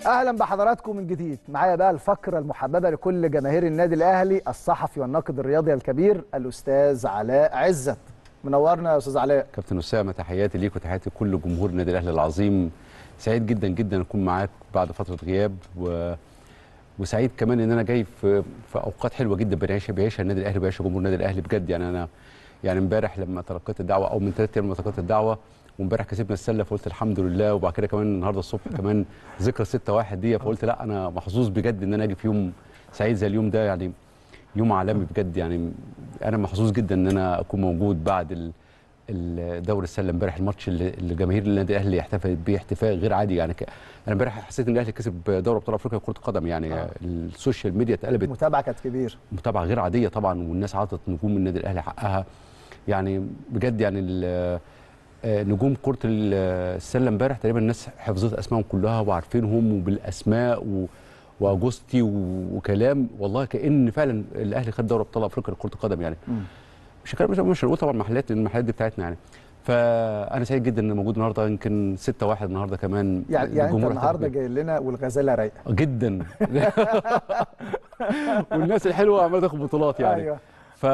اهلا بحضراتكم من جديد معايا بقى الفقره المحببه لكل جماهير النادي الاهلي الصحفي والناقد الرياضي الكبير الاستاذ علاء عزت منورنا يا استاذ علاء كابتن اسامه تحياتي ليك وتحياتي لكل جمهور النادي الاهلي العظيم سعيد جدا جدا اكون معاك بعد فتره غياب و... وسعيد كمان ان انا جاي في في اوقات حلوه جدا بنعيشها بيعيشها النادي الاهلي وبيعيشها جمهور النادي الاهلي بجد يعني انا يعني امبارح لما تلقيت الدعوه او من ثلاث ايام لما تلقيت الدعوه وامبارح كسبنا السله فقلت الحمد لله وبعد كده كمان النهارده الصبح كمان ذكرى 6 1 دي فقلت لا انا محظوظ بجد ان انا اجي في يوم سعيد زي اليوم ده يعني يوم عالمي بجد يعني انا محظوظ جدا ان انا اكون موجود بعد ال الدوري السله امبارح الماتش اللي اللي جماهير النادي الاهلي احتفلت بيه احتفال غير عادي يعني ك... انا امبارح حسيت ان الاهلي كسب دوري ابطال افريقيا كره قدم يعني آه. آه. السوشيال ميديا اتقلبت المتابعه كانت كبيره متابعه غير عاديه طبعا والناس عطت نجوم النادي الاهلي حقها يعني بجد يعني ال- آه، نجوم كره ال- السله امبارح تقريبا الناس حفظت اسمائهم كلها وعارفينهم وبالاسماء و واجوستي و- وكلام والله كان فعلا الاهلي خد دوري ابطال افريقيا لكره القدم يعني مم. مش هنتكلم- مش مش هنقول طبعا محلات لان المحلات دي بتاعتنا يعني فانا سعيد جدا ان موجود النهارده يمكن 6 1 النهارده كمان يعني يعني انت الجمهور النهارده احتفل جاي لنا والغزاله رايقه بيه. جدا والناس الحلوه عماله تاخد بطولات يعني ايوه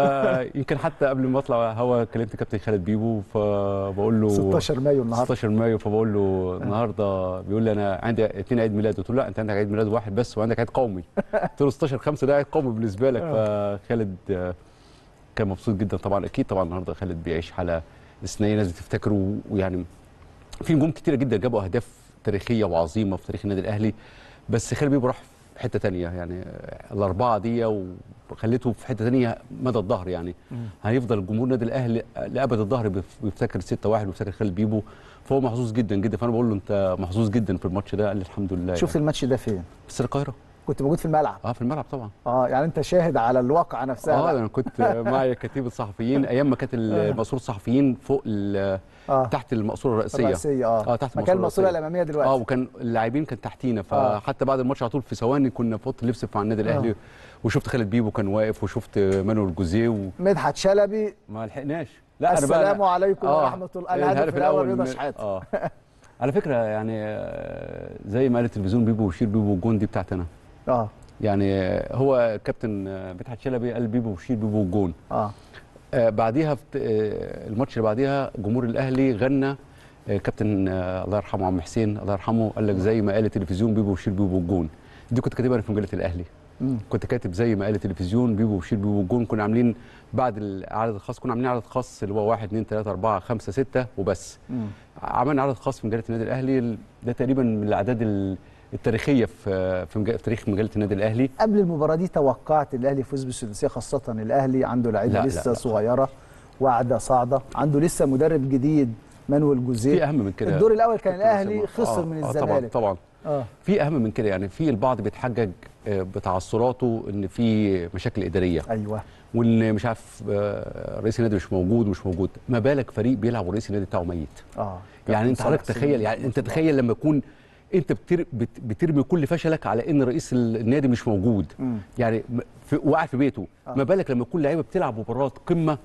فيمكن حتى قبل ما اطلع هوا كلمت كابتن خالد بيبو فبقول له 16 مايو النهارده 16 مايو فبقول له النهارده بيقول لي انا عندي اثنين عيد ميلاد قلت له لا انت عندك عيد ميلاد واحد بس وعندك عيد قومي قلت له 16 5 ده عيد قومي بالنسبه لك فخالد آه، كان مبسوط جدا طبعا اكيد طبعا النهارده خالد بيعيش حاله استثنائيه لازم تفتكروا ويعني في نجوم كتيره جدا جابوا اهداف تاريخيه وعظيمه في تاريخ النادي الاهلي بس خالد بيبو راح في حته تانية يعني آه، الاربعه دي وخليته في حته تانية مدى الظهر يعني هيفضل جمهور النادي الاهلي لابد الظهر بيف- بيفتكر 6 1 وبيفتكر خالد بيبو فهو محظوظ جدا جدا فانا بقول له انت محظوظ جدا في الماتش ده قال لي الحمد لله شفت يعني. الماتش ده فين بس القاهره كنت موجود في الملعب اه في الملعب طبعا اه يعني انت شاهد على الواقعه نفسها اه بقى. انا كنت معي كتيبه صحفيين ايام ما كانت المقصوره الصحفيين فوق ال- اه تحت المقصوره الرئيسيه الرئيسيه اه اه تحت مكان المقصوره الماسوره الرئيسية. الاماميه دلوقتي اه وكان اللاعبين كان تحتينا آه. فحتى بعد الماتش على طول في ثواني كنا في اوضه اللبس مع النادي الاهلي آه. وشفت خالد بيبو كان واقف وشفت مانويل جوزيه وما مدحت شلبي لحقناش السلام عليكم آه، ورحمه الله الهدف الاول رضا من- شحاته اه على فكره يعني آه، زي ما قال التلفزيون بيبو وشير بيبو والجون دي بتاعتنا اه يعني آه، هو كابتن آه، مدحت شلبي قال بيبو وشير بيبو والجون اه آه، بعديها في آه، الماتش اللي بعديها جمهور الاهلي غنى آه، كابتن آه، الله يرحمه عم حسين الله يرحمه قال لك زي ما قال التلفزيون بيبو وشير بيبو والجون دي كنت كاتبها أنا في مجله الاهلي مم. كنت كاتب زي ما قال التلفزيون بيبو وشير بيبو والجون كنا عاملين بعد العدد الخاص كنا عاملين عدد خاص اللي هو 1 2 3 4 5 6 وبس مم. عملنا عدد خاص في مجله النادي الاهلي ده تقريبا من الاعداد ال- التاريخيه في في مج- في تاريخ مجله النادي الاهلي قبل المباراه دي توقعت الاهلي يفوز بالسداسيه خاصه الاهلي عنده لعيبه لا، لا، لسه لا. صغيره واعده صاعده عنده لسه مدرب جديد مانويل في جوزيه اهم من كده الدور الاول كان كابتن الاهلي أسامة. خسر آه، من آه، الزمالك طبعا طبعا اه في اهم من كده يعني في البعض بيتحجج آه، بتعثراته ان في مشاكل اداريه ايوه وان مش عارف آه، رئيس النادي مش موجود ومش موجود ما بالك فريق بيلعب ورئيس النادي بتاعه ميت اه يعني انت كابتن حضرتك صالح تخيل سليم. يعني انت تخيل لما يكون انت بتر بت- بترمي كل فشلك على ان رئيس النادي مش موجود مم. يعني م- في وقاعد في بيته آه. ما بالك لما يكون لعيبه بتلعب مباراه قمه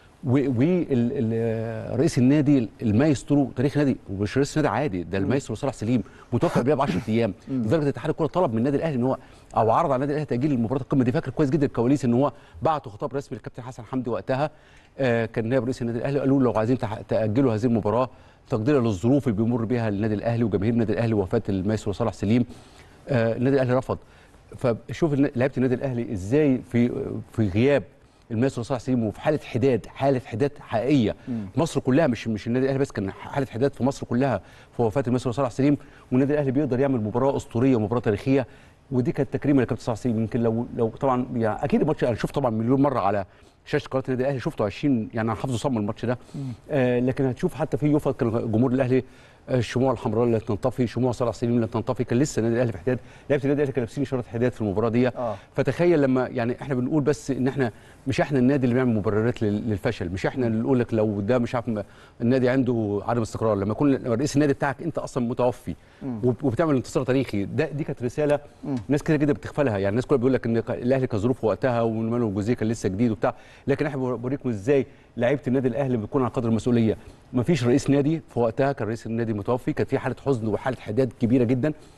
ورئيس النادي المايسترو تاريخ نادي ومش رئيس نادي عادي ده المايسترو صلاح سليم متوفى قبلها ب 10 ايام لدرجه اتحاد الكوره طلب من النادي الاهلي ان هو او عرض على النادي الاهلي تاجيل مباراه القمه دي فاكر كويس جدا الكواليس ان هو بعتوا خطاب رسمي للكابتن حسن حمدي وقتها آه كان نائب رئيس النادي الاهلي قالوا له لو عايزين تح- تاجلوا هذه المباراه تقديرا للظروف اللي بيمر بها النادي الاهلي وجماهير النادي الاهلي وفاه المايسترو صلاح سليم آه النادي الاهلي رفض فشوف الن- لعيبه النادي الاهلي ازاي في في غياب المايسترو صلاح سليم وفي حاله حداد حاله حداد حقيقيه مصر كلها مش مش النادي الاهلي بس كان حاله حداد في مصر كلها في وفاه المايسترو صلاح سليم والنادي الاهلي بيقدر يعمل مباراه اسطوريه ومباراه تاريخيه ودي كانت تكريمه لكابتن صلاح سليم يمكن لو لو طبعا يعني اكيد الماتش انا شفته طبعا مليون مره على شاشه قناه النادي الاهلي شفته 20 يعني انا حافظه صم الماتش ده آه لكن هتشوف حتى في يوفا كان جمهور الاهلي آه، الشموع الحمراء اللي تنطفي شموع صلاح سليم اللي تنطفي كان لسه النادي الاهلي في حداد لعيبه النادي الاهلي كانوا لابسين اشاره حداد في المباراه دي آه. فتخيل لما يعني احنا بنقول بس ان احنا مش احنا النادي اللي بيعمل مبررات لل- للفشل مش احنا اللي نقول لك لو ده مش عارف م- النادي عنده عدم استقرار لما يكون رئيس النادي بتاعك انت اصلا متوفي وب- وبتعمل انتصار تاريخي ده دي كانت رساله ناس كتير جدا بتغفلها يعني الناس كلها بيقول لك ان ك- الاهلي كان ظروفه وقتها ومانويل جوزيه كان لسه جديد وبتاع لكن احنا بوريكم ازاي لعيبه النادي الاهلي بتكون على قدر المسؤوليه ما فيش رئيس نادي في وقتها كان رئيس النادي متوفي كانت في حاله حزن وحاله حداد كبيره جدا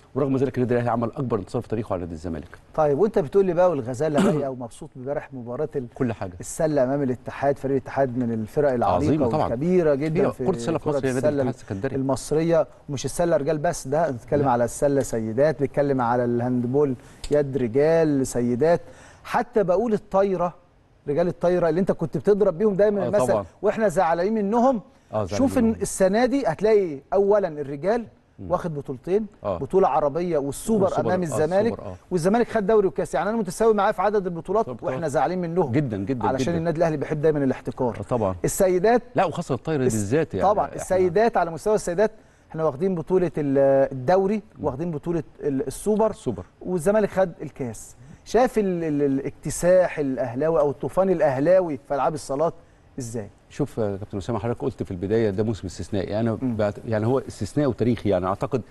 ورغم ذلك النادي الاهلي عمل اكبر انتصار في تاريخه على نادي الزمالك طيب وانت بتقول لي بقى والغزاله رايقه ومبسوط امبارح مباراه ال- كل حاجه السله امام الاتحاد فريق الاتحاد من الفرق العريقه عظيمة طبعاً. والكبيره جدا هي كره السله في مصر هي نادي الاتحاد السكندري المصريه ومش السله رجال بس ده بنتكلم لا. على السله سيدات بنتكلم على الهاندبول يد رجال سيدات حتى بقول الطايره رجال الطايره اللي انت كنت بتضرب بيهم دايما آه المثل طبعاً. واحنا زعلانين منهم اه زعلان شوف ان منهم. السنه دي هتلاقي اولا الرجال واخد بطولتين آه. بطوله عربيه والسوبر, والسوبر، امام آه، الزمالك السوبر، آه. والزمالك خد دوري وكاس يعني انا متساوي معاه في عدد البطولات طب واحنا طبعاً. زعلانين منهم جدا جدا علشان جدا. النادي الاهلي بيحب دايما الاحتكار آه طبعا السيدات لا وخاصه الطايره الس- بالذات يعني طبعا إحنا- السيدات على مستوى السيدات احنا واخدين بطوله ال- الدوري واخدين بطوله ال- السوبر السوبر والزمالك خد الكاس شاف ال- ال- الاكتساح الاهلاوي او الطوفان الاهلاوي في العاب الصالات ازاي شوف يا كابتن اسامه حضرتك قلت في البدايه ده موسم استثنائي انا مم. بعت يعني هو استثنائي وتاريخي يعني اعتقد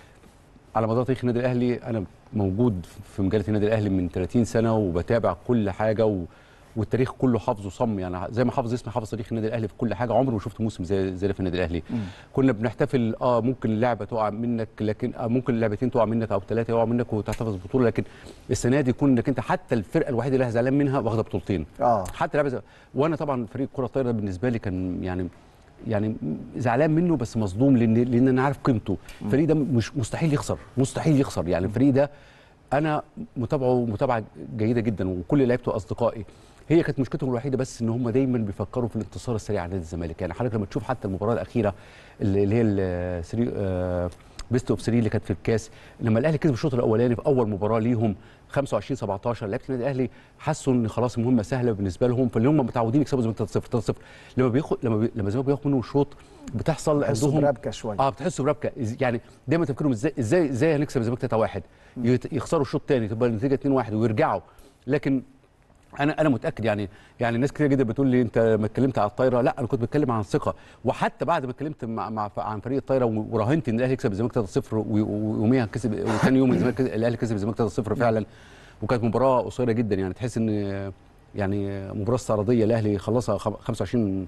على مدار تاريخ النادي الاهلي انا موجود في مجله النادي الاهلي من 30 سنه وبتابع كل حاجه و والتاريخ كله حافظه صم يعني زي ما حافظ اسمي حافظ تاريخ النادي الاهلي في كل حاجه عمري ما شفت موسم زي زي ده في النادي الاهلي كنا بنحتفل اه ممكن اللعبه تقع منك لكن آه ممكن اللعبتين تقع منك او ثلاثه يقعوا منك وتحتفظ ببطوله لكن السنه دي يكون انك انت حتى الفرقه الوحيده اللي زعلان منها واخده بطولتين اه حتى لعبه زي- وانا طبعا فريق كره الطايره بالنسبه لي كان يعني يعني زعلان منه بس مصدوم لان لان انا عارف قيمته الفريق ده مش مستحيل يخسر مستحيل يخسر يعني الفريق ده انا متابعه متابعه جيده جدا وكل لعيبته اصدقائي هي كانت مشكلتهم الوحيده بس ان هم دايما بيفكروا في الانتصار السريع على نادي الزمالك يعني حضرتك لما تشوف حتى المباراه الاخيره اللي اللي هي السري بيست اوف 3 اللي كانت في الكاس لما الاهلي كسب الشوط الاولاني في اول مباراه ليهم 25 17 لعيبه النادي الاهلي حسوا ان خلاص المهمه سهله بالنسبه لهم فاللي هم متعودين يكسبوا الزمالك 3 0 3 0 لما بياخد لما بي... لما الزمالك بياخد منهم شوط بتحصل حسوا عندهم بربكه شويه اه بتحسوا بربكه إز- يعني دايما تفكيرهم ازاي ازاي ازاي هنكسب الزمالك 3 1 يت- يخسروا الشوط الثاني تبقى النتيجه 2 1 ويرجعوا لكن انا انا متاكد يعني يعني ناس كتير جدا بتقول لي انت ما اتكلمت على الطايره لا انا كنت بتكلم عن الثقه وحتى بعد ما اتكلمت مع, مع عن فريق الطايره و- وراهنت ان الاهلي يكسب الزمالك 3-0 و- و- ويوميها كسب وثاني يوم الزمالك كسب- الاهلي كسب الزمالك 3-0 فعلا وكانت مباراه قصيره جدا يعني تحس ان يعني مباراه استعراضيه الاهلي خلصها خم- 25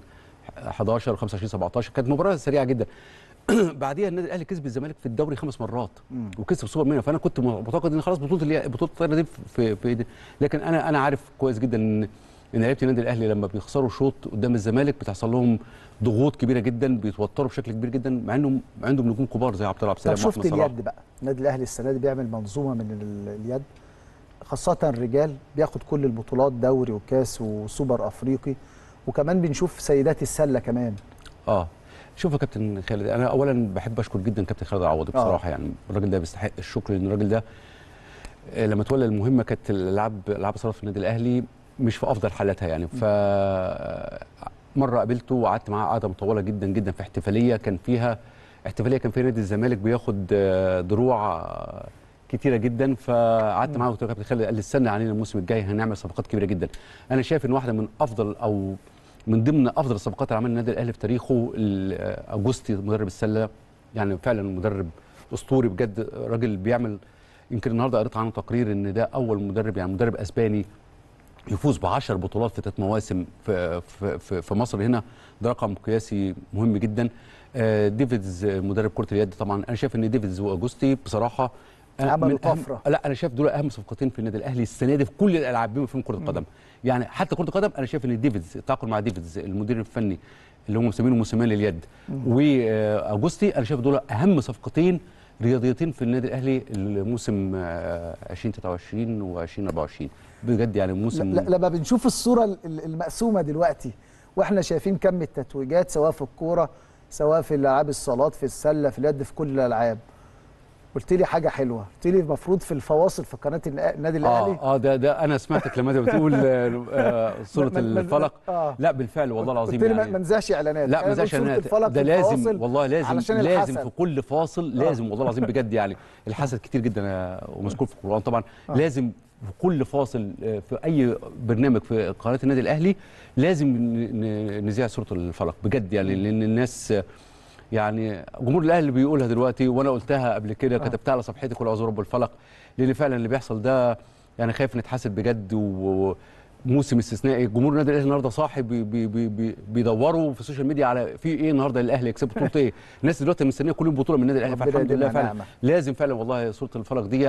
11 25 17 كانت مباراه سريعه جدا بعديها النادي الاهلي كسب الزمالك في الدوري خمس مرات وكسب سوبر مينا فانا كنت معتقد ان خلاص بطوله اللي- بطوله الطايره دي في في إيدي. لكن انا انا عارف كويس جدا ان ان لعيبه النادي الاهلي لما بيخسروا شوط قدام الزمالك بتحصل لهم ضغوط كبيره جدا بيتوتروا بشكل كبير جدا مع انهم عندهم نجوم كبار زي عبد الله عبد طب السلام شفت واحمد صلاح اليد بقى النادي الاهلي السنه دي بيعمل منظومه من ال- اليد خاصه الرجال بياخد كل البطولات دوري وكاس وسوبر افريقي وكمان بنشوف سيدات السله كمان اه شوف يا كابتن خالد انا اولا بحب اشكر جدا كابتن خالد عوضي آه. بصراحه يعني الراجل ده بيستحق الشكر لان الراجل ده آه، لما تولى المهمه كانت الالعاب العاب صالات في النادي الاهلي مش في افضل حالاتها يعني ف مره قابلته وقعدت معاه قعده مطوله جدا جدا في احتفاليه كان فيها احتفاليه كان فيها نادي الزمالك بياخد آه، دروع آه، كتيره جدا فقعدت معاه وقلت له يا كابتن خالد قال لي استنى علينا الموسم الجاي هنعمل صفقات كبيره جدا انا شايف ان واحده من افضل او من ضمن افضل الصفقات اللي عملها النادي الاهلي في تاريخه ال- اجوستي مدرب السله يعني فعلا مدرب اسطوري بجد راجل بيعمل يمكن النهارده قريت عنه تقرير ان ده اول مدرب يعني مدرب اسباني يفوز ب 10 بطولات في ثلاث مواسم في, في, في, في مصر هنا ده رقم قياسي مهم جدا آه، ديفيدز آه، مدرب كره اليد طبعا انا شايف ان ديفيدز واجوستي بصراحه آه، عملوا من أهم- طفرة. لا انا شايف دول اهم صفقتين في النادي الاهلي السنه دي في كل الالعاب بما فيهم كره القدم يعني حتى كره القدم انا شايف ان ديفيدز التعاقد مع ديفيدز المدير الفني اللي هم مسمينه موسيماني اليد واجوستي انا شايف دول اهم صفقتين رياضيتين في النادي الاهلي الموسم آه، 2023 و 2024 بجد يعني موسم لا لما بنشوف الصوره ال- ال- المقسومه دلوقتي واحنا شايفين كم التتويجات سواء في الكوره سواء في العاب الصالات في السله في اليد في كل الالعاب قلت لي حاجه حلوه قلت لي المفروض في الفواصل في قناه النا- النادي الاهلي اه اه ده ده انا سمعتك لما انت بتقول آه، آه، صوره ما- ما- الفلق آه. لا بالفعل والله العظيم قلت لي ما- يعني ما ننزعش اعلانات لا أنا ما زالش بقول صورة انا الفلق ده في لازم الفواصل والله لازم علشان لازم الحسد. في كل فاصل لازم والله العظيم بجد يعني الحسد كتير جدا آه، ومذكور في القران طبعا لازم في كل فاصل آه، في اي برنامج في قناه النادي الاهلي لازم ن- ن- نذيع صوره الفلق بجد يعني لان الناس آه، يعني جمهور الاهلي اللي بيقولها دلوقتي وانا قلتها قبل كده كتبتها على صفحتي كل اعوذ رب الفلق لان فعلا اللي بيحصل ده يعني خايف نتحاسب بجد و موسم استثنائي جمهور النادي الاهلي النهارده صاحي بي بي بي بي بيدوروا في السوشيال ميديا على في ايه النهارده الاهلي يكسب بطوله ايه الناس دلوقتي مستنيه كل يوم بطوله من النادي الاهلي ربنا فالحمد لله يديمها فعلا نعمة. لازم فعلا والله صوره الفرق دي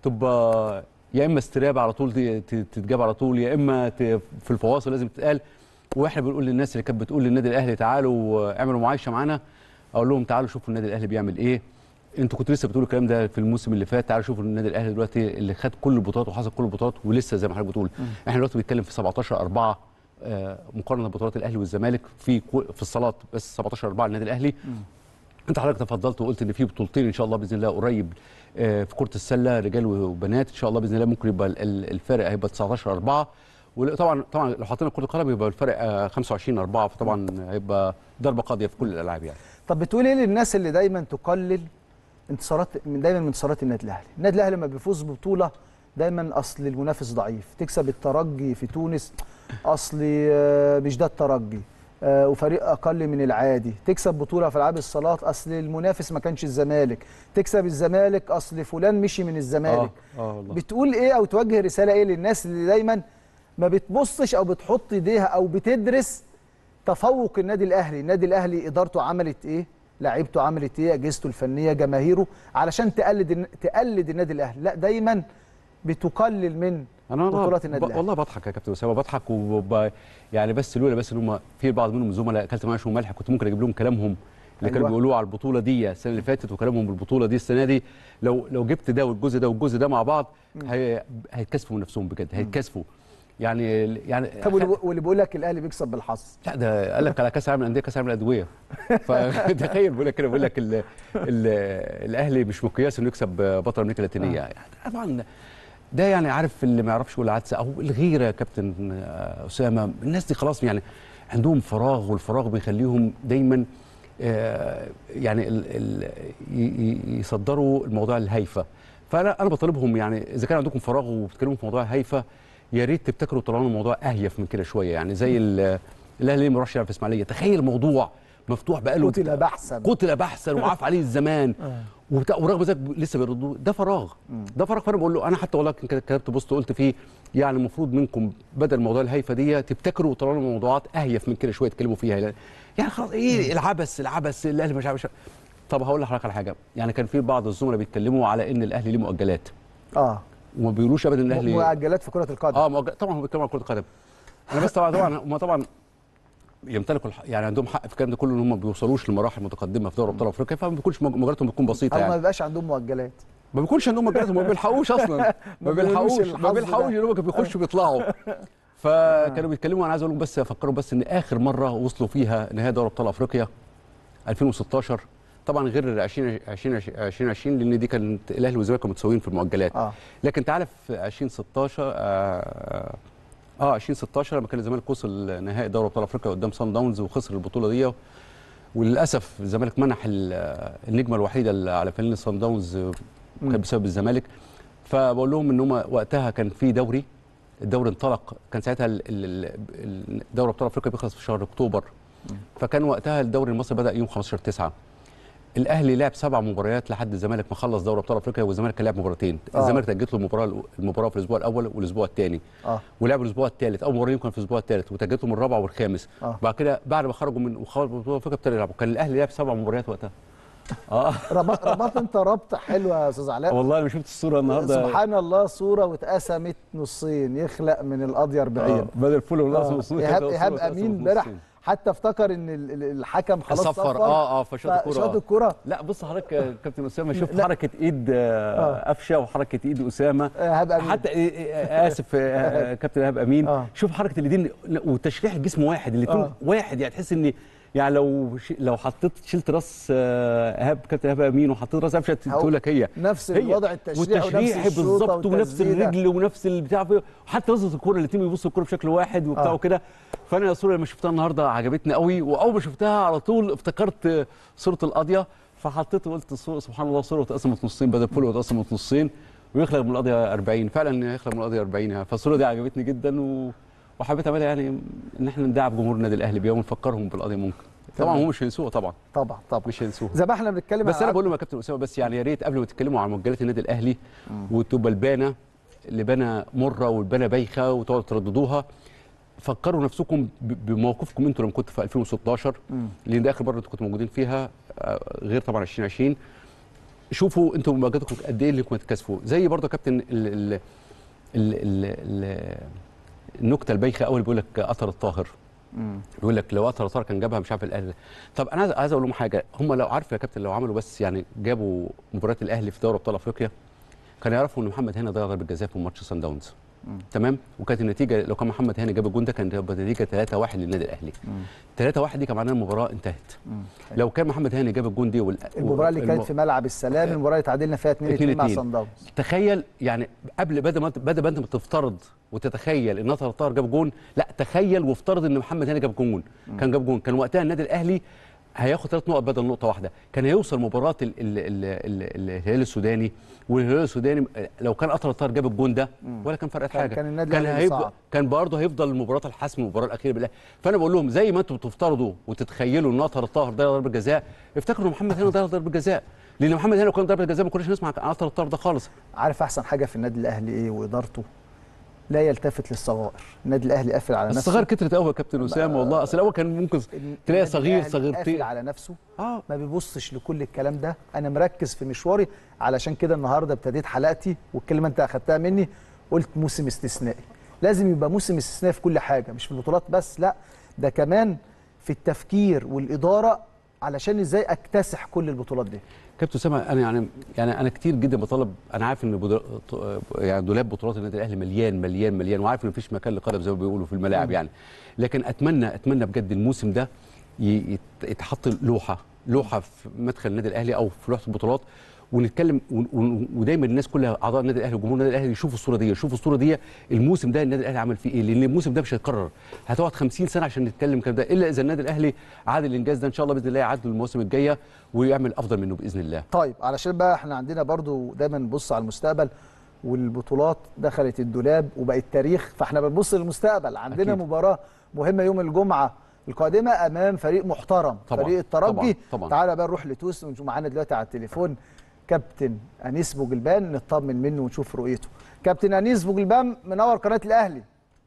تبقى يا اما استراب على طول دي ت- تتجاب على طول يا اما ت- في الفواصل لازم تتقال واحنا بنقول للناس اللي كانت بتقول للنادي الاهلي تعالوا اعملوا معايشه معانا اقول لهم تعالوا شوفوا النادي الاهلي بيعمل ايه انتوا كنتوا لسه بتقولوا الكلام ده في الموسم اللي فات تعالوا شوفوا النادي الاهلي دلوقتي اللي خد كل البطولات وحصل كل البطولات ولسه زي ما حضرتك بتقول احنا دلوقتي بنتكلم في 17 4 آه، مقارنه ببطولات الاهلي والزمالك في كو- في الصالات بس 17 4 للنادي الاهلي انت حضرتك تفضلت وقلت ان في بطولتين ان شاء الله باذن الله قريب آه، في كره السله رجال وبنات ان شاء الله باذن الله ممكن يبقى ال- ال- الفرق هيبقى 19 4 وطبعا طبعا لو حطينا كره القدم يبقى الفرق آه، 25 4 فطبعا هيبقى ضربه قاضيه في كل الالعاب يعني طب بتقول ايه للناس اللي دايما تقلل انتصارات من دايما من انتصارات النادي الاهلي النادي الاهلي لما بيفوز ببطوله دايما اصل المنافس ضعيف تكسب الترجي في تونس اصل آه، مش ده الترجي آه، وفريق اقل من العادي تكسب بطوله في العاب الصالات اصل المنافس ما كانش الزمالك تكسب الزمالك اصل فلان مشي من الزمالك اه والله بتقول ايه او توجه رساله ايه للناس اللي دايما ما بتبصش او بتحط ايديها او بتدرس تفوق النادي الاهلي النادي الاهلي ادارته عملت ايه لعيبته عملت ايه اجهزته الفنيه جماهيره علشان تقلد الن- تقلد النادي الاهلي لا دايما بتقلل من انا أنا بطولات النادي ب- الاهلي والله بضحك يا كابتن اسامه بضحك وب... يعني بس لولا بس ان هم في بعض منهم زملاء اكلت معاهم شويه ملح كنت ممكن اجيب لهم كلامهم اللي كانوا أيوة. بيقولوه على البطوله دي السنه اللي فاتت وكلامهم بالبطوله دي السنه دي لو لو جبت ده والجزء ده والجزء ده مع بعض هي... هيتكسفوا من نفسهم بجد هيتكسفوا يعني يعني طب واللي- واللي بيقول لك الاهلي بيكسب بالحظ لا ده قال لك على كاس العالم للانديه كاس العالم للادويه فتخيل بيقول لك كده بيقول لك ال- ال- الاهلي مش مقياس انه يكسب بطل امريكا اللاتينيه يعني طبعا ده يعني عارف اللي ما يعرفش يقول العدسه او الغيره يا كابتن آه، اسامه الناس دي خلاص يعني عندهم فراغ والفراغ بيخليهم دايما آه، يعني ال ال ي- ي- يصدروا الموضوع الهايفه فانا انا بطالبهم يعني اذا كان عندكم فراغ وبتتكلموا في موضوع هايفه يا ريت تبتكروا طلعوا الموضوع اهيف من كده شويه يعني زي ال- الاهلي ما راحش يلعب في اسماعيليه تخيل الموضوع مفتوح بقاله قتل بحثا قتل بحثا وعاف عليه الزمان وبتاع ورغم ذلك لسه بيردوه ده فراغ ده فراغ فانا بقول له انا حتى والله كان كتبت بوست قلت فيه يعني المفروض منكم بدل موضوع الهيفه دي تبتكروا وتطلعوا لنا موضوعات اهيف من كده شويه تتكلموا فيها يعني خلاص ايه العبث العبث الاهلي مش عارف طب هقول لحضرتك على حاجه يعني كان في بعض الزملاء بيتكلموا على ان الاهلي ليه مؤجلات اه وما بيقولوش ابدا ان الاهلي مؤجلات في كره القدم اه مؤجل طبعا هم بيتكلموا عن كره القدم انا بس طبعا طبعا هم طبعا يمتلكوا الح... يعني عندهم حق في الكلام ده كله ان هم ما بيوصلوش لمراحل متقدمه في دوري ابطال افريقيا فما بيكونش مج- مجالاتهم بتكون بسيطه او ما يعني بيبقاش عندهم مؤجلات ما بيكونش عندهم مجالات ما بيلحقوش اصلا ما ما بيقولوش بيلحقوش ما الحظ بيلحقوش ده. يا دوبك بيخشوا بيطلعوا فكانوا بيتكلموا انا عايز اقول لهم بس افكروا بس ان اخر مره وصلوا فيها نهائي دوري ابطال افريقيا 2016 طبعا غير 20 20 2020 لان دي كانت الاهلي والزمالك كانوا متساويين في المؤجلات اه لكن تعرف في 2016 اه, آه 2016 لما كان الزمالك وصل نهائي دوري ابطال افريقيا قدام سان داونز وخسر البطوله دي وللاسف الزمالك منح ال- النجمه الوحيده اللي على فانلة سان داونز آه، كان بسبب الزمالك فبقول لهم ان هم وقتها كان في دوري الدوري انطلق كان ساعتها ال- ال- ال- دوري ابطال افريقيا بيخلص في شهر اكتوبر فكان وقتها الدوري المصري بدا يوم 15 9 الاهلي لعب سبع مباريات لحد الزمالك ما خلص دوري ابطال افريقيا والزمالك كان لعب مباراتين آه. الزمالك تاجلت له المباراه المباراه في الاسبوع الاول والاسبوع الثاني اه ولعبوا الاسبوع الثالث اول مباراه كان في الاسبوع الثالث وتاجلتهم الرابع والخامس آه. بعد كده بعد ما خرجوا من وخرجوا من بطوله افريقيا ابتدوا يلعبوا كان الاهلي لعب سبع مباريات وقتها اه ربط ربطت انت ربط حلو يا استاذ علاء والله انا شفت الصوره النهارده سبحان الله صوره واتقسمت نصين يخلق من القضيه 40 آه، بدل فل والناس آه. والصوره ايهاب ايهاب امين امبارح حتى افتكر ان ال- ال- الحكم خلاص صفر اه اه فشاط الكوره شاط آه. الكوره لا بص حضرتك يا كابتن اسامه شوف لا. حركه ايد آه، قفشه وحركه ايد اسامه ايهاب امين حتى إيه- إيه- اسف آه، كابتن ايهاب امين آه. شوف حركه الايدين وتشريح الجسم واحد الاثنين آه. واحد يعني تحس ان يعني لو ش... لو حطيت شلت راس آه، ايهاب كابتن ايهاب امين وحطيت راس قفشه هو تقول لك هي نفس هي. الوضع التشريحي ونفس والتشريح الشوطة بالظبط ونفس والتسديدة. الرجل ونفس البتاع وحتى نظره الكوره الاثنين بيبصوا الكوره بشكل واحد وبتاع آه. وكده فانا الصوره لما شفتها النهارده عجبتني قوي واول ما شفتها على طول افتكرت صوره القضيه فحطيت وقلت الصورة سبحان الله صوره اتقسمت نصين بدل فل اتقسمت نصين ويخلق من القضيه 40 فعلا يخلق من القضيه 40 يعني فالصوره دي عجبتني جدا و... وحبيت اعملها يعني ان احنا ندعم جمهور النادي الاهلي بيها ونفكرهم بالقضيه ممكن طبعا تمام. هم مش هينسوها طبعا طبعا طبعا مش هينسوها زي ما احنا بنتكلم بس عن انا بقول لهم يا كابتن اسامه بس يعني يا ريت قبل ما تتكلموا عن مؤجلات النادي الاهلي وتبقى البانه لبنى مره والبنى بايخه وتقعدوا ترددوها فكروا نفسكم ب- بموقفكم انتوا لما كنتوا في 2016 لان ده اخر مره انتوا كنتوا موجودين فيها آه، غير طبعا 2020 شوفوا انتوا مواجهتكم قد ايه اللي كنتوا تكسفوا زي برضه يا كابتن ال ال ال ال ال النكته البايخه قوي اللي بيقول لك قطر الطاهر بيقول لك لو قطر الطاهر كان جابها مش عارف الاهلي طب انا عايز عايز اقول لهم حاجه هم لو عارف يا كابتن لو عملوا بس يعني جابوا مباراه الاهلي في دوري ابطال افريقيا كانوا يعرفوا ان محمد هاني ضيع ضربه جزاء في ماتش سان داونز تمام وكانت النتيجه لو كان محمد هاني جاب الجون ده كانت هتبقى النتيجه 3-1 للنادي الاهلي 3-1 دي كان معناها المباراه انتهت لو كان محمد هاني جاب الجون دي وال... المباراه اللي كانت والم- في ملعب السلام المباراه اللي تعادلنا فيها 2 2 مع 2-2. صن داونز تخيل يعني قبل بدل ما بدل ما انت بتفترض وتتخيل ان نصر الطاهر جاب جون لا تخيل وافترض ان محمد هاني جاب جون كان جاب جون كان وقتها النادي الاهلي هياخد ثلاث نقط بدل نقطه واحده كان هيوصل مباراه ال- ال- ال- ال- الهلال السوداني والهلال السوداني لو كان قطر الطاهر جاب الجون ده ولا كان فرقت كان- حاجه كان النادي كان الأهلي هيفضل صعد. كان برضه هيفضل المباراه الحسم المباراه الاخيره بالله فانا بقول لهم زي ما انتم بتفترضوا وتتخيلوا ان قطر الطاهر ضيع ضربه جزاء افتكروا ان محمد هاني ضيع ضربه جزاء لان محمد هاني لو كان ضربه جزاء ما كناش نسمع عن قطر الطاهر ده خالص عارف احسن حاجه في النادي الاهلي ايه وادارته لا يلتفت للصغائر النادي الاهلي قافل على نفسه الصغير كترت قوي يا كابتن اسامه والله اصل الاول كان ممكن النادي تلاقي صغير الأهلي صغيرتين قافل على نفسه اه ما بيبصش لكل الكلام ده انا مركز في مشواري علشان كده النهارده ابتديت حلقتي والكلمه انت اخدتها مني قلت موسم استثنائي لازم يبقى موسم استثنائي في كل حاجه مش في البطولات بس لا ده كمان في التفكير والاداره علشان ازاي اكتسح كل البطولات دي كابتن اسامه انا يعني يعني انا كتير جدا بطالب انا عارف ان بدو- ط- يعني دولاب بطولات النادي الاهلي مليان مليان مليان وعارف ان مفيش مكان لقدم زي ما بيقولوا في الملاعب يعني لكن اتمنى اتمنى بجد الموسم ده ي- يت- يتحط لوحه لوحه في مدخل النادي الاهلي او في لوحه البطولات ونتكلم ون- ون- ودايما الناس كلها اعضاء النادي الاهلي وجمهور النادي الاهلي يشوفوا الصوره دي يشوفوا الصوره دي الموسم ده النادي الاهلي عمل فيه ايه لان الموسم ده مش هيتكرر هتقعد 50 سنه عشان نتكلم كده الا اذا النادي الاهلي عاد الانجاز ده ان شاء الله باذن الله يعدل المواسم الجايه ويعمل افضل منه باذن الله طيب علشان بقى احنا عندنا برضو دايما نبص على المستقبل والبطولات دخلت الدولاب وبقت تاريخ فاحنا بنبص للمستقبل عندنا أكيد. أكيد. مباراه مهمه يوم الجمعه القادمه امام فريق محترم طبعاً، فريق الترجي طبعاً، طبعاً. تعالى بقى نروح لتونس ونشوف معانا دلوقتي على التليفون كابتن انيس بوجلبان نطمن منه ونشوف رؤيته كابتن انيس بوجلبان منور قناه الاهلي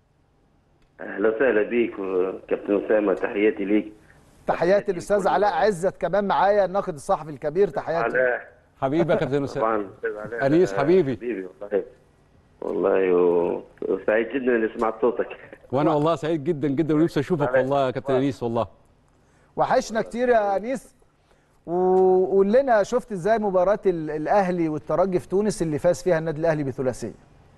اهلا وسهلا بيك كابتن اسامه تحياتي ليك تحياتي الاستاذ علاء عزت كمان معايا الناقد الصحفي الكبير تحياتي علاء حبيبي يا كابتن اسامه طبعا أستاذ علاء أنيس آه، حبيبي. حبيبي والله والله و- وسعيد جدا اني سمعت صوتك وانا والله سعيد جدا جدا ونفسي اشوفك والله يا كابتن انيس والله وحشنا كتير يا انيس وقول لنا شفت ازاي مباراه ال- الاهلي والترجي في تونس اللي فاز فيها النادي الاهلي بثلاثيه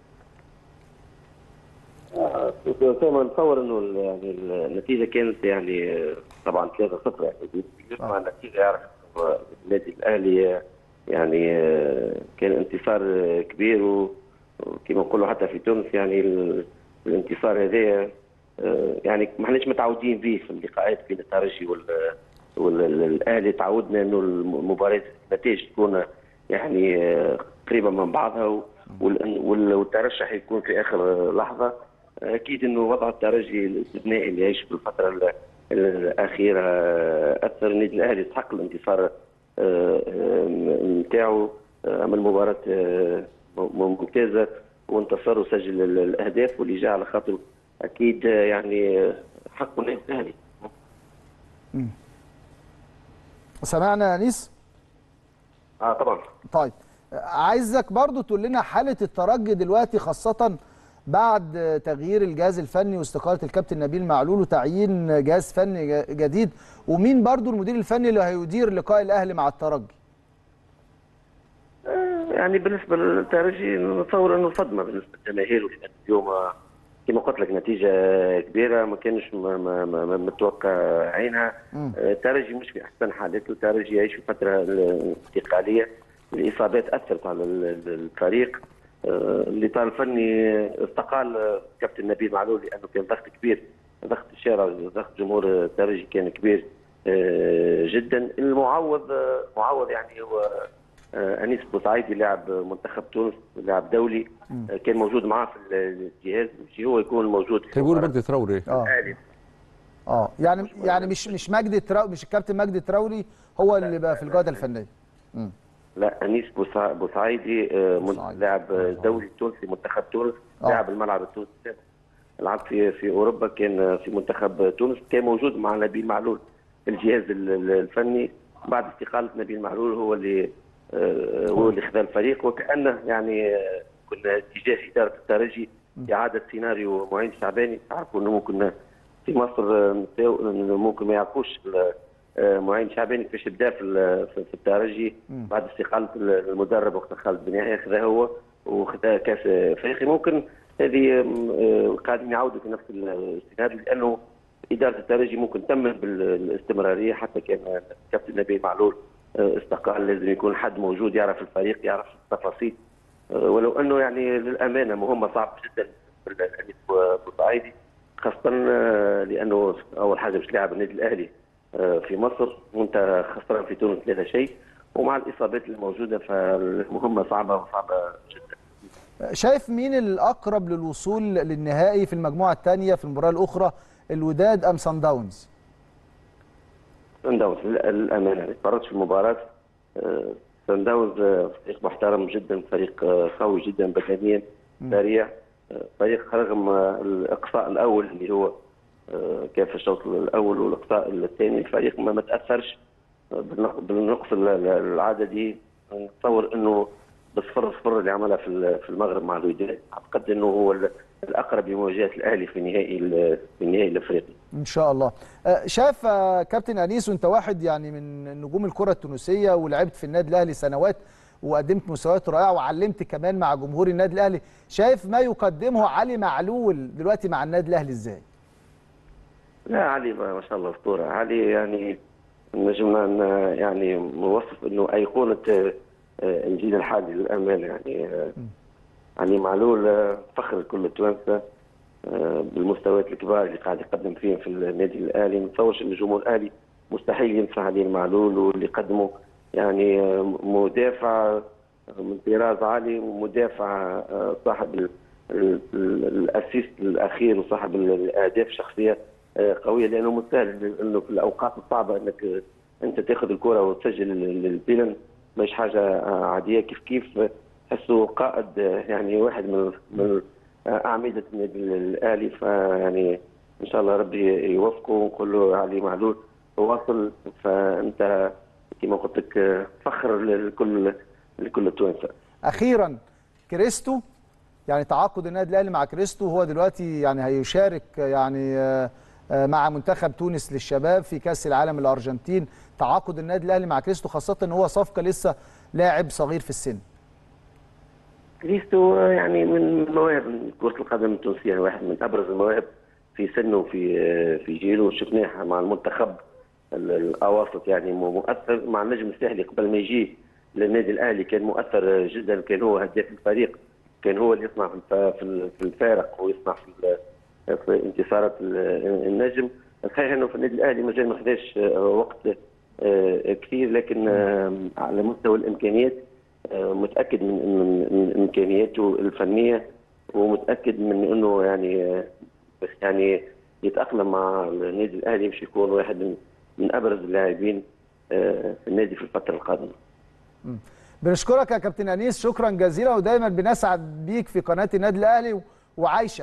اسامه نتصور انه ال- يعني النتيجه كانت يعني آه، طبعا 3-0 يعني يسمع النتيجه يعرف إنه النادي الاهلي آه، يعني آه، كان انتصار آه، كبير و- وكما نقولوا حتى في تونس يعني ال- الانتصار هذا آه، يعني ما احناش متعودين به في اللقاءات بين الترجي وال والاهلي تعودنا انه المباريات النتائج تكون يعني آه، قريبه من بعضها و- وال- وال- والترشح يكون في اخر لحظه اكيد انه وضع الترجي الاستثنائي اللي يعيش في الفتره ال- الاخيره اثر النادي الاهلي يستحق الانتصار نتاعو عمل مباراه آه، م- ممتازه وانتصر وسجل ال- الاهداف واللي جاء على خاطر اكيد آه، يعني آه، حق النادي الاهلي سمعنا يا انيس اه طبعا طيب عايزك برضو تقول لنا حاله الترجي دلوقتي خاصه بعد تغيير الجهاز الفني واستقاله الكابتن نبيل معلول وتعيين جهاز فني ج- جديد ومين برضو المدير الفني اللي هيدير لقاء الاهلي مع الترجي يعني بالنسبه للترجي نتصور انه صدمه بالنسبه للجماهير لأن اليوم آه، كما قلت لك نتيجه كبيره ما كانش ما ما ما ما متوقع عينها مم. آه، الترجي مش في احسن حالاته الترجي يعيش في فتره انتقاليه الاصابات اثرت على ال- ال- الفريق آه، الاطار الفني استقال آه، كابتن نبيل معلول لانه كان ضغط كبير ضغط الشارع ضغط جمهور الترجي كان كبير آه، جدا المعوض آه، معوض يعني هو آه، انيس بوسعيدي لاعب منتخب تونس لاعب دولي آه، كان موجود معاه في الجهاز مش هو يكون موجود في كان بيقولوا مباراة مجدي تراوري اه الأهلي. اه يعني يعني مش مش مجدي تراو مش الكابتن مجدي تراوري هو اللي بقى في الجوده الفنيه لا انيس بوسع- بوسعيدي آه، من- بوسعيدي. لاعب آه، دولي تونسي منتخب تونس آه. لاعب الملعب التونسي لعب في في اوروبا كان آه، في منتخب تونس كان موجود مع نبيل معلول في الجهاز ال- ال- الفني بعد استقاله نبيل معلول هو اللي آه، هو اللي خذا الفريق وكانه يعني آه، كنا اتجاه اداره الترجي اعاده سيناريو معين شعباني تعرفوا انه ممكن في مصر آه، نساو- إنه ممكن ما يعرفوش ال- آه، معين شعباني كيفاش بدا في ال- في في الترجي بعد استقاله المدرب وقت خالد بن يحيى خذا هو وخذا كاس افريقي ممكن هذه آم، آه، قاعدين يعاودوا في نفس السيناريو لانه اداره الترجي ممكن تمت بالاستمراريه حتى كان كابتن نبيل معلول آه، استقال لازم يكون حد موجود يعرف الفريق يعرف التفاصيل آه، ولو انه يعني للامانه مهمه صعبه جدا بالنسبه بوسعيدي خاصه آه، لانه اول حاجه مش لاعب النادي الاهلي آه، في مصر وانت خسران في تونس لا شيء ومع الاصابات الموجوده فالمهمه صعبه وصعبه جدا شايف مين الاقرب للوصول للنهائي في المجموعه الثانيه في المباراه الاخرى الوداد ام سان داونز سان داونز للامانه ما اتفرجتش في المباراه آه، سان داونز آه، فريق محترم جدا فريق آه، قوي جدا بدنيا سريع آه، فريق رغم آه، الاقصاء الاول اللي هو آه، كان في الشوط الاول والاقصاء الثاني الفريق ما ما تاثرش آه، بالنق- بالنقص ال- ال- العددي نتصور انه بالصفر صفر اللي عملها في ال- في المغرب مع الوداد اعتقد انه هو ال- الاقرب لمواجهه الاهلي في نهائي ال- في النهائي الافريقي ان شاء الله آه، شايف آه، كابتن انيس وانت واحد يعني من نجوم الكره التونسيه ولعبت في النادي الاهلي سنوات وقدمت مستويات رائعه وعلمت كمان مع جمهور النادي الاهلي شايف ما يقدمه علي معلول دلوقتي مع النادي الاهلي ازاي لا علي ما ما شاء الله اسطوره علي يعني نجمنا ن- يعني نوصف انه ايقونه آه، آه، الجيل الحالي للامانه يعني آه، علي معلول آه، فخر لكل التوانسه آه، بالمستويات الكبار اللي قاعد يقدم فيهم في النادي الاهلي ما نتصورش ان الجمهور الاهلي مستحيل ينسى علي المعلول واللي قدمه يعني آه، مدافع من طراز عالي ومدافع آه، صاحب ال- ال- ال- الاسيست الاخير وصاحب ال- الاهداف شخصيه آه، قويه لانه مستاهل انه في الاوقات الصعبه انك آه، انت تاخذ الكره وتسجل ال- البيلن مش حاجه آه، عاديه كيف كيف آه، تحسه قائد آه، يعني واحد من من آه، اعمده النادي الاهلي فيعني ان شاء الله ربي يوفقه ونقول له علي معلول واصل فانت كما قلت لك آه، فخر لكل لكل التوانسه اخيرا كريستو يعني تعاقد النادي الاهلي مع كريستو هو دلوقتي يعني هيشارك يعني آه، آه، مع منتخب تونس للشباب في كاس العالم الارجنتين تعاقد النادي الاهلي مع كريستو خاصه ان هو صفقه لسه لاعب صغير في السن كريستو يعني من مواهب كرة القدم التونسية واحد من أبرز المواهب في سنه وفي في جيله شفناه مع المنتخب ال- الأواسط يعني مؤثر مع النجم الساحلي قبل ما يجي للنادي الأهلي كان مؤثر جدا كان هو هداف الفريق كان هو اللي يصنع في الف- في ال- في الفارق ويصنع في ال- في انتصارات ال- النجم صحيح انه في النادي الاهلي مازال ما خداش آه، وقت آه، كثير لكن آه، على مستوى الامكانيات آه، متاكد من من من امكانياته الفنيه ومتاكد من انه يعني آه، بس يعني يتاقلم مع النادي الاهلي باش يكون واحد من من ابرز اللاعبين آه، في النادي في الفتره القادمه. بنشكرك يا كابتن انيس شكرا جزيلا ودايما بنسعد بيك في قناه النادي الاهلي و- وعايشك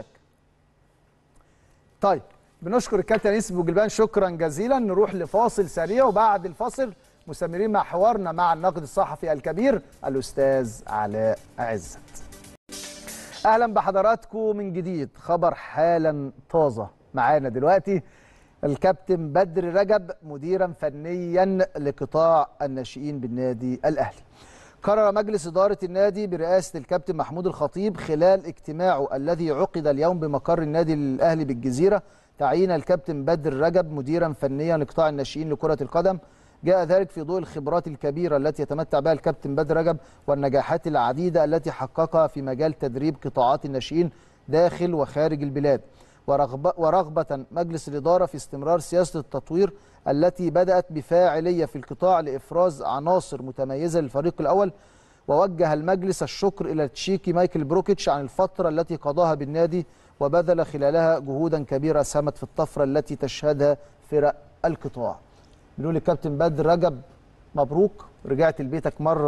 طيب بنشكر الكابتن انيس بوجلبان شكرا جزيلا نروح لفاصل سريع وبعد الفاصل مستمرين مع حوارنا مع الناقد الصحفي الكبير الاستاذ علاء عزت اهلا بحضراتكم من جديد خبر حالا طازه معانا دلوقتي الكابتن بدر رجب مديرا فنيا لقطاع الناشئين بالنادي الاهلي قرر مجلس إدارة النادي برئاسة الكابتن محمود الخطيب خلال اجتماعه الذي عقد اليوم بمقر النادي الأهلي بالجزيرة تعيين الكابتن بدر رجب مديرا فنيا لقطاع الناشئين لكرة القدم جاء ذلك في ضوء الخبرات الكبيرة التي يتمتع بها الكابتن بدر رجب والنجاحات العديدة التي حققها في مجال تدريب قطاعات الناشئين داخل وخارج البلاد ورغبة, ورغبة مجلس الإدارة في استمرار سياسة التطوير التي بدأت بفاعلية في القطاع لإفراز عناصر متميزة للفريق الأول ووجه المجلس الشكر إلى تشيكي مايكل بروكيتش عن الفترة التي قضاها بالنادي وبذل خلالها جهودا كبيرة ساهمت في الطفرة التي تشهدها فرق القطاع بنقول للكابتن بدر رجب مبروك رجعت لبيتك مرة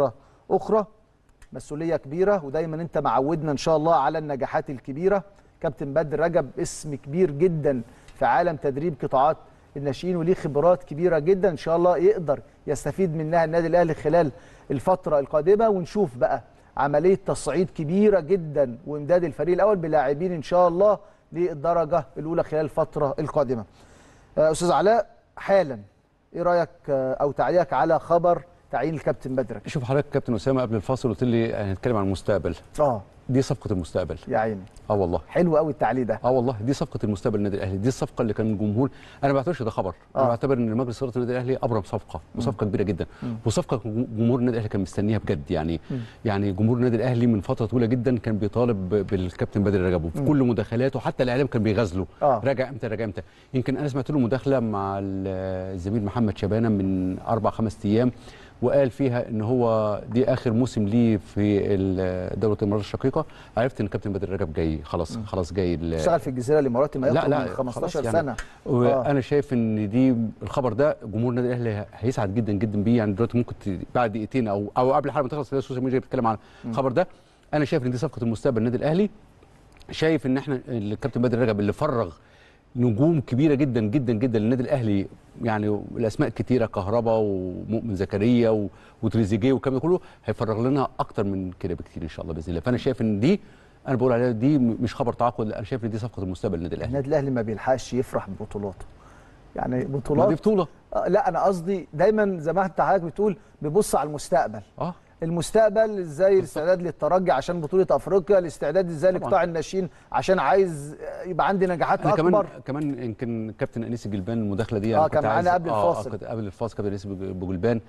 اخرى مسؤوليه كبيره ودايما انت معودنا ان شاء الله على النجاحات الكبيره كابتن بدر رجب اسم كبير جدا في عالم تدريب قطاعات الناشئين وليه خبرات كبيره جدا ان شاء الله يقدر يستفيد منها النادي الاهلي خلال الفتره القادمه ونشوف بقى عمليه تصعيد كبيره جدا وامداد الفريق الاول بلاعبين ان شاء الله للدرجه الاولى خلال الفتره القادمه. آه، استاذ علاء حالا ايه رايك آه، او تعليقك على خبر تعيين الكابتن بدر شوف حضرتك كابتن اسامه قبل الفاصل قلت لي هنتكلم عن المستقبل اه دي صفقه المستقبل يا عيني اه والله حلو قوي التعليق ده اه والله دي صفقه المستقبل النادي الاهلي دي الصفقه اللي كان الجمهور انا ما بعتبرش ده خبر انا آه. بعتبر ان مجلس اداره النادي الاهلي ابرم صفقه وصفقه كبيره جدا وصفقه جمهور النادي الاهلي كان مستنيها بجد يعني يعني جمهور النادي الاهلي من فتره طويله جدا كان بيطالب ب- بالكابتن بدر رجب وفي كل مداخلاته حتى الاعلام كان بيغازله آه. راجع امتى راجع امتى يمكن انا سمعت له مداخله مع ال- الزميل محمد شبانه من اربع خمس ايام وقال فيها ان هو دي اخر موسم ليه في ال- دوله الامارات الشقيقه عرفت ان الكابتن بدر رجب جاي خلاص خلاص جاي ال- اشتغل في الجزيره الاماراتي ما لا يقرب لا من 15 خلاص سنه آه. وانا شايف ان دي الخبر ده جمهور النادي الاهلي هيسعد جدا جدا بيه يعني دلوقتي ممكن ت- بعد دقيقتين او او قبل الحلقه ما تخلص تلاقي السوشيال ميديا بتتكلم عن الخبر ده انا شايف ان دي صفقه المستقبل النادي الاهلي شايف ان احنا الكابتن بدر رجب اللي فرغ نجوم كبيره جدا جدا جدا للنادي الاهلي يعني الاسماء كتيره كهربا ومؤمن زكريا و- وتريزيجيه والكلام ده كله هيفرغ لنا اكتر من كده بكتير ان شاء الله باذن الله فانا شايف ان دي انا بقول عليها دي مش خبر تعاقد لا انا شايف ان دي صفقه المستقبل للنادي الاهلي النادي الاهلي ما بيلحقش يفرح ببطولاته يعني ما دي بطولات بطوله آه لا انا قصدي دايما زي ما انت حضرتك بتقول بيبص على المستقبل اه المستقبل ازاي الاستعداد للترجي عشان بطوله افريقيا الاستعداد ازاي طبعاً. لقطاع الناشئين عشان عايز يبقى عندي نجاحات انا كمان اكبر كمان يمكن كابتن انيس الجلبان المداخله دي آه، أنا كان كنت عايز- معانا قبل آه، الفاصل. آه، كنت قبل الفاصل كابتن انيس بج- بوجلبان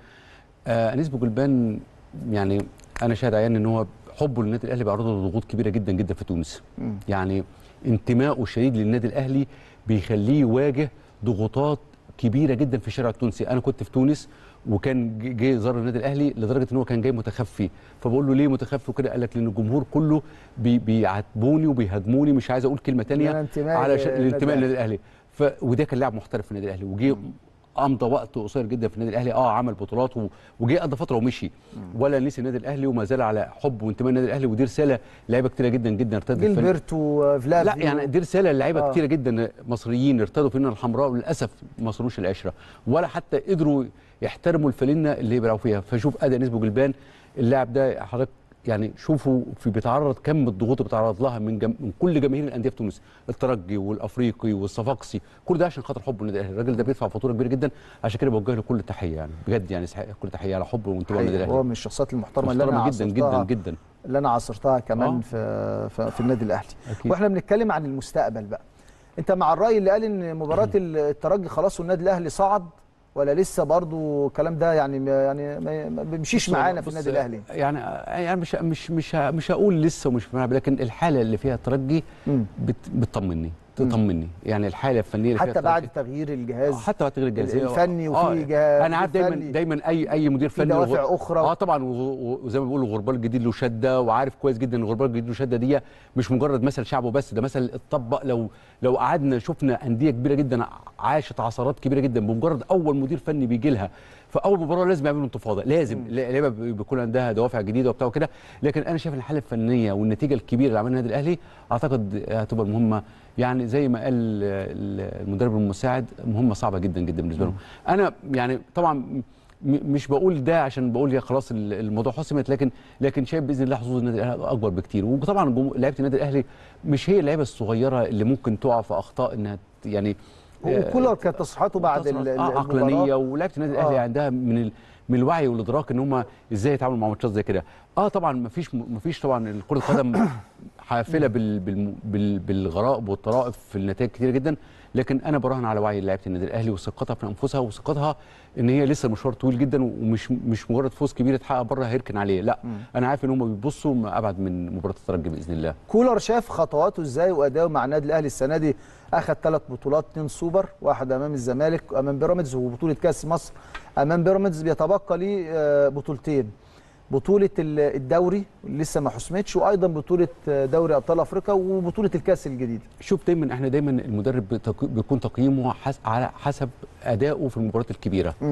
آه انيس بوجلبان يعني انا شاهد عيان ان هو حبه للنادي الاهلي بيعرضه لضغوط كبيره جدا جدا في تونس يعني انتمائه الشديد للنادي الاهلي بيخليه يواجه ضغوطات كبيره جدا في الشارع التونسي انا كنت في تونس وكان ج- جه زار النادي الاهلي لدرجه ان هو كان جاي متخفي فبقول له ليه متخفي وكده قال لك لان الجمهور كله بي بيعاتبوني وبيهاجموني مش عايز اقول كلمه من تانية انتمائي علشان للنادي الانتماء الأهلي. للنادي الاهلي ف... وده كان لاعب محترف في النادي الاهلي وجه امضى وقت قصير جدا في النادي الاهلي اه عمل بطولات و... وجه قضى فتره ومشي ولا نسي النادي الاهلي وما زال على حب وانتماء النادي الاهلي ودي رساله لعيبه كتيره جدا جدا ارتدت الفن- جilberto وفلافيو لا يعني دي رساله للعيبه آه. آه. كتيره جدا مصريين ارتدوا فينا الحمراء وللاسف ما وصلوش العشره ولا حتى قدروا يحترموا الفلينه اللي بيلعبوا فيها فشوف اداء نسبه جلبان اللاعب ده حضرتك يعني شوفوا في بيتعرض كم الضغوط اللي بيتعرض لها من, جم... من كل جماهير الانديه في تونس الترجي والافريقي والصفاقسي كل ده عشان خاطر حبه للنادي الاهلي الراجل ده بيدفع فاتوره كبيره جدا عشان كده بوجه له كل التحيه يعني بجد يعني يستحق كل تحيه على حبه وانتمائه للنادي حقيقي، هو الاهلي من الشخصيات المحترمه اللي انا محترم جدا جدا عاصرتها جدا اللي انا عاصرتها كمان آه. في, في في النادي الاهلي أكيد. واحنا بنتكلم عن المستقبل بقى انت مع الراي اللي قال ان مباراه الترجي خلاص والنادي الاهلي صعد ولا لسه برضو الكلام ده يعني ما- يعني ما ما بيمشيش بص- معانا في بص، النادي الاهلي يعني يعني مش مش مش ه- مش هقول لسه ومش في الملعب لكن الحاله اللي فيها الترجي مم. بت بتطمني تطمني يعني الحاله الفنيه اللي فيها حتى بعد الترجي- تغيير الجهاز آه، حتى بعد تغيير الجهاز الفني وفي جهاز انا عارف دايما فني. دايما اي اي مدير في فني دوافع وغ- أخرى. اه طبعا وغ- وزي ما بيقولوا الغربال الجديد له شده وعارف كويس جدا ان الغربال الجديد له شده دي مش مجرد مثل شعبه بس ده مثل اتطبق لو لو قعدنا شفنا انديه كبيره جدا عاشت عثرات كبيره جدا بمجرد اول مدير فني بيجي لها فاول مباراه لازم يعملوا انتفاضه لازم اللعيبه بيكون عندها دوافع جديده وبتاع وكده لكن انا شايف الحاله الفنيه والنتيجه الكبيره اللي عملها النادي الاهلي اعتقد هتبقى المهمه يعني زي ما قال ال- المدرب المساعد مهمه صعبه جدا جدا بالنسبه لهم انا يعني طبعا م- مش بقول ده عشان بقول يا خلاص ال- الموضوع حسمت لكن لكن شايف باذن الله حظوظ النادي الاهلي اكبر بكتير وطبعا جمهور- لعيبه النادي الاهلي مش هي اللعيبه الصغيره اللي ممكن تقع في اخطاء انها ت- يعني وكولر كانت تصريحاته بعد ال- ال- آه عقلانيه المباراة ولعيبه النادي الاهلي آه. عندها من ال من الوعي والادراك ان هم ازاي يتعاملوا مع ماتشات زي كده اه طبعا ما فيش ما فيش طبعا كره القدم حافله بال بال بال بالغرائب والطرائف في النتائج كتير جدا لكن انا براهن على وعي لعيبه النادي الاهلي وثقتها في انفسها وثقتها ان هي لسه مشوار طويل جدا ومش مش مجرد فوز كبير اتحقق بره هيركن عليه لا انا عارف ان هم بيبصوا ما ابعد من مباراه الترجي باذن الله كولر شاف خطواته ازاي واداؤه مع النادي الاهلي السنه دي اخذ ثلاث بطولات اثنين سوبر واحد امام الزمالك امام بيراميدز وبطوله كاس مصر امام بيراميدز بيتبقى ليه آه، بطولتين بطوله ال- الدوري اللي لسه ما حسمتش وايضا بطوله آه، دوري ابطال افريقيا وبطوله الكاس الجديد شوف دايما احنا دايما المدرب بتق- بيكون تقييمه حس على حسب ادائه في المباريات الكبيره امم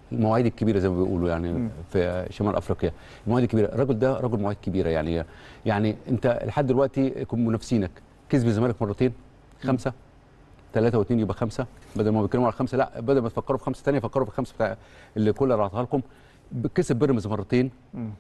المواعيد الكبيره زي ما بيقولوا يعني في شمال افريقيا المواعيد الكبيره الراجل ده راجل مواعيد كبيره يعني يعني انت لحد دلوقتي يكون منافسينك كسب الزمالك مرتين خمسه ثلاثة واثنين يبقى خمسة بدل ما بيتكلموا على خمسة لا بدل ما تفكروا في خمسة ثانية فكروا في الخمسة بتاع اللي كولر اعطاها لكم كسب بيراميدز مرتين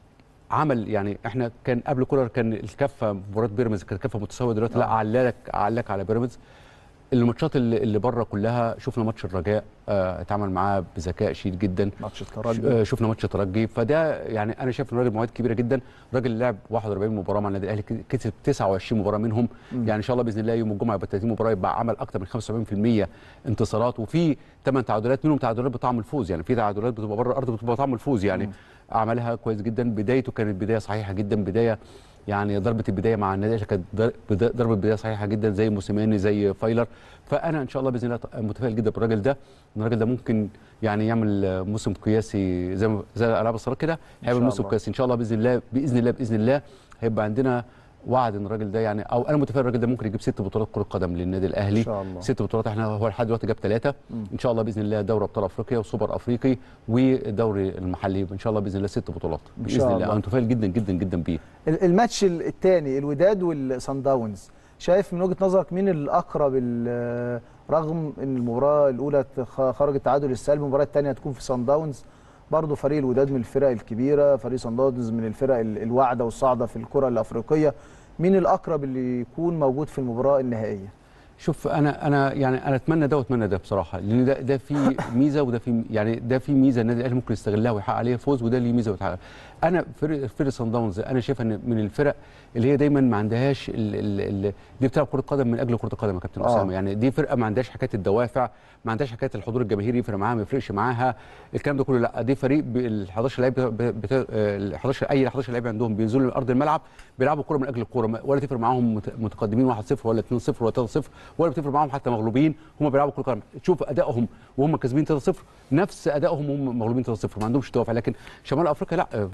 عمل يعني احنا كان قبل كولر كان الكفه مباراه بيراميدز كانت كفه متساويه دلوقتي لا علالك علك على بيراميدز الماتشات اللي, اللي بره كلها شفنا ماتش الرجاء آه، اتعامل معاه بذكاء شديد جدا ماتش ش- الترجي آه، شفنا ماتش ترجي فده يعني انا شايف ان الراجل مواعيد كبيره جدا راجل لعب 41 مباراه مع النادي الاهلي ك- كسب 29 مباراه منهم يعني ان شاء الله باذن الله يوم الجمعه يبقى 30 مباراه يبقى عمل اكتر من 75% انتصارات وفي 8 تعادلات منهم تعادلات بطعم الفوز يعني في تعادلات بتبقى بره الارض بتبقى طعم الفوز يعني عملها كويس جدا بدايته كانت بدايه صحيحه جدا بدايه يعني ضربه البدايه مع النادي الاهلي كانت ضر- بدا- ضربه بدايه صحيحه جدا زي موسيماني زي فايلر فانا ان شاء الله باذن الله ط- متفائل جدا بالراجل ده ان الراجل ده ممكن يعني يعمل آه، موسم قياسي زي ما زي العاب الصالات كده هيعمل شاء موسم الله. قياسي ان شاء الله باذن الله باذن الله باذن الله هيبقى عندنا وعد ان الراجل ده يعني او انا متفائل الراجل ده ممكن يجيب ست بطولات كره قدم للنادي الاهلي إن شاء الله. ست بطولات احنا هو لحد دلوقتي جاب ثلاثه ان شاء الله باذن الله دوري ابطال افريقيا وسوبر افريقي والدوري المحلي ان شاء الله باذن الله ست بطولات إن باذن شاء الله الله. انا متفائل جدا جدا جدا بيه ال- الماتش الثاني الوداد والصن داونز شايف من وجهه نظرك مين الاقرب ال- رغم ان المباراه الاولى تخ- خرجت تعادل السلبي المباراه الثانيه هتكون في صن داونز برضه فريق الوداد من الفرق الكبيره فريق صن داونز من الفرق ال- الواعده والصاعده في الكره الافريقيه مين الاقرب اللي يكون موجود في المباراه النهائيه شوف انا انا يعني انا اتمنى ده واتمنى ده بصراحه لان ده ده في ميزه وده في يعني ده في ميزه النادي الاهلي ممكن يستغلها ويحقق عليها فوز وده ليه ميزه ويتحقق انا فرق فرق صن داونز انا شايف ان من الفرق اللي هي دايما ما عندهاش ال ال ال دي بتلعب كره قدم من اجل كره القدم يا كابتن آه. اسامه يعني دي فرقه ما عندهاش حكايه الدوافع ما عندهاش حكايه الحضور الجماهيري يفرق معاها ما يفرقش معاها الكلام ده كله لا دي فريق ال 11 لعيب بتا- ال 11 اي 11 لعيب عندهم بينزلوا لارض الملعب بيلعبوا كره من اجل الكره ما- ولا تفرق معاهم مت- متقدمين 1-0 ولا 2-0 ولا 3-0 ولا بتفرق معاهم حتى مغلوبين هم بيلعبوا كره قدم تشوف ادائهم وهم كاسبين 3-0 نفس ادائهم وهم مغلوبين 3-0 ما عندهمش دوافع لكن شمال افريقيا لا آه،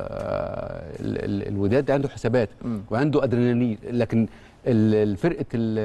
آه، ال- ال- الوداد عنده حسابات وعنده ادرينالين لكن ال- الفرقه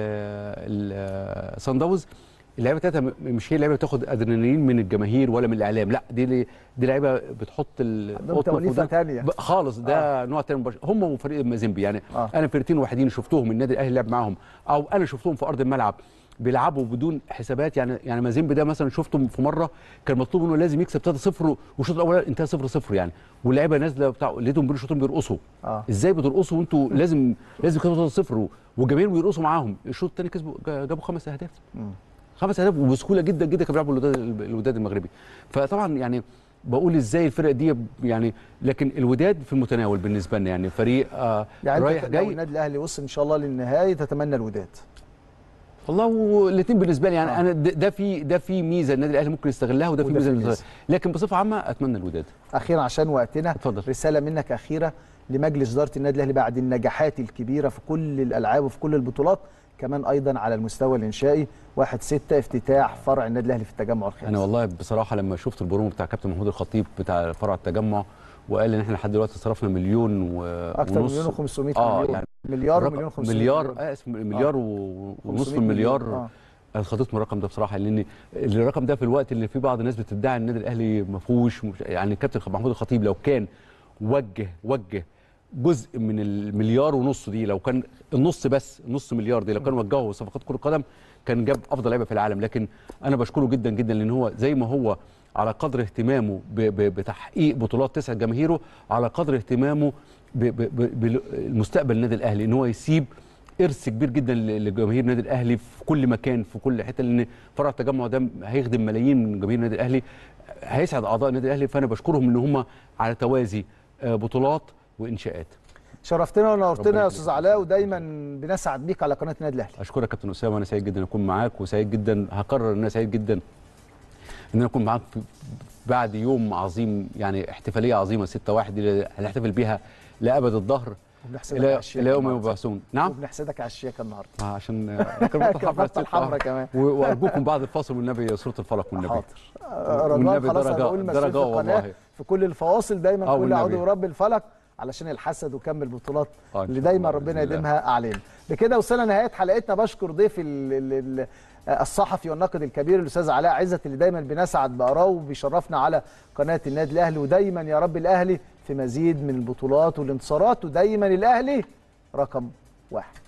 الصن داونز اللعيبه بتاعتها م- مش هي لعيبه بتاخد ادرينالين من الجماهير ولا من الاعلام لا دي لي- دي لعيبه بتحط ال- عندهم قطن في توليفة ودان. تانية. ب- خالص ده نوع تاني مباشر هم وفريق مازيمبي يعني آه. انا فرقتين وحيدين شفتهم النادي الاهلي لعب معاهم او انا شفتهم في ارض الملعب بيلعبوا بدون حسابات يعني يعني مازيمبي ده مثلا شفته في مره كان مطلوب منه لازم يكسب 3-0 والشوط الاول انتهى 0-0 يعني واللعيبه نازله بتاع لقيتهم بين الشوطين بيرقصوا آه. ازاي بترقصوا وانتوا لازم لازم تكسبوا 3-0 والجماهير بيرقصوا معاهم الشوط الثاني كسبوا جا- جابوا خمس اهداف خمس اهداف وبسهوله جدا جدا كانوا بيلعبوا الوداد الوداد المغربي فطبعا يعني بقول ازاي الفرق دي يعني لكن الوداد في المتناول بالنسبه لنا يعني فريق آه يعني رايح انت لو جاي النادي الاهلي وصل ان شاء الله للنهائي تتمنى الوداد والله الاثنين بالنسبه لي يعني آه. انا ده ده في ده في ميزه النادي الاهلي ممكن يستغلها وده في وده في ميزه ميزة. لكن بصفه عامه اتمنى الوداد اخيرا عشان وقتنا اتفضل. رساله منك اخيره لمجلس اداره النادي الاهلي بعد النجاحات الكبيره في كل الالعاب وفي كل البطولات كمان ايضا على المستوى الانشائي 1 6 افتتاح فرع النادي الاهلي في التجمع الخامس انا والله بصراحه لما شفت البرومو بتاع كابتن محمود الخطيب بتاع فرع التجمع وقال ان احنا لحد دلوقتي صرفنا مليون و... اكثر من ونص مليون و500 اه مليون يعني مليار الرقم- ومليون 500 مليار مليون. آه اسم مليار و- ونصف 500 مليون. المليار آه. انا اتخضيت من الرقم ده بصراحه لان الرقم ده في الوقت اللي فيه بعض الناس بتدعي النادي الاهلي ما فيهوش مش- يعني الكابتن محمود الخطيب لو كان وجه وجه جزء من المليار ونص دي لو كان النص بس نص مليار دي لو كان وجهه صفقات كره قدم كان جاب افضل لعيبه في العالم لكن انا بشكره جدا جدا لان هو زي ما هو على قدر اهتمامه ب- ب- بتحقيق بطولات تسعه جماهيره على قدر اهتمامه ب- ب- ب- بالمستقبل النادي الاهلي ان هو يسيب ارث كبير جدا ل- لجماهير النادي الاهلي في كل مكان في كل حته لان فرع التجمع ده هيخدم ملايين من جماهير النادي الاهلي هيسعد اعضاء النادي الاهلي فانا بشكرهم ان هم على توازي آه، بطولات وانشاءات شرفتنا ربنا ونورتنا يا يخليك. استاذ علاء ودايما بنسعد بيك على قناه النادي الاهلي اشكرك كابتن اسامه انا سعيد جدا اكون معاك وسعيد جدا هكرر ان انا سعيد جدا ان انا اكون معاك في بعد يوم عظيم يعني احتفاليه عظيمه 6 1 اللي هنحتفل بيها لابد الظهر وبنحسدك على الى الشياكة الى يوم النهاردة. يبعثون نعم وبنحسدك على الشياكه النهارده آه، عشان كرافته كرافته الحمراء الحمراء كمان. و- وارجوكم بعد الفاصل والنبي سوره الفلق والنبي حاضر آه، رجاء والنبي خلاص ده انا رجاء- بقول ده مسؤول في رجاء القناه والله. في كل الفواصل دايما آه، كل والنبي. عضو رب الفلك علشان الحسد وكم البطولات آه، إن اللي شاء دايما الله ربنا بإذن الله. يديمها علينا بكده وصلنا نهايه حلقتنا بشكر ضيف ال- ال- ال- آه، الصحفي والناقد الكبير الاستاذ علاء عزت اللي دايما بنسعد باراه وبيشرفنا على قناه النادي الاهلي ودايما يا رب الاهلي في مزيد من البطولات والانتصارات ودايما الاهلي رقم واحد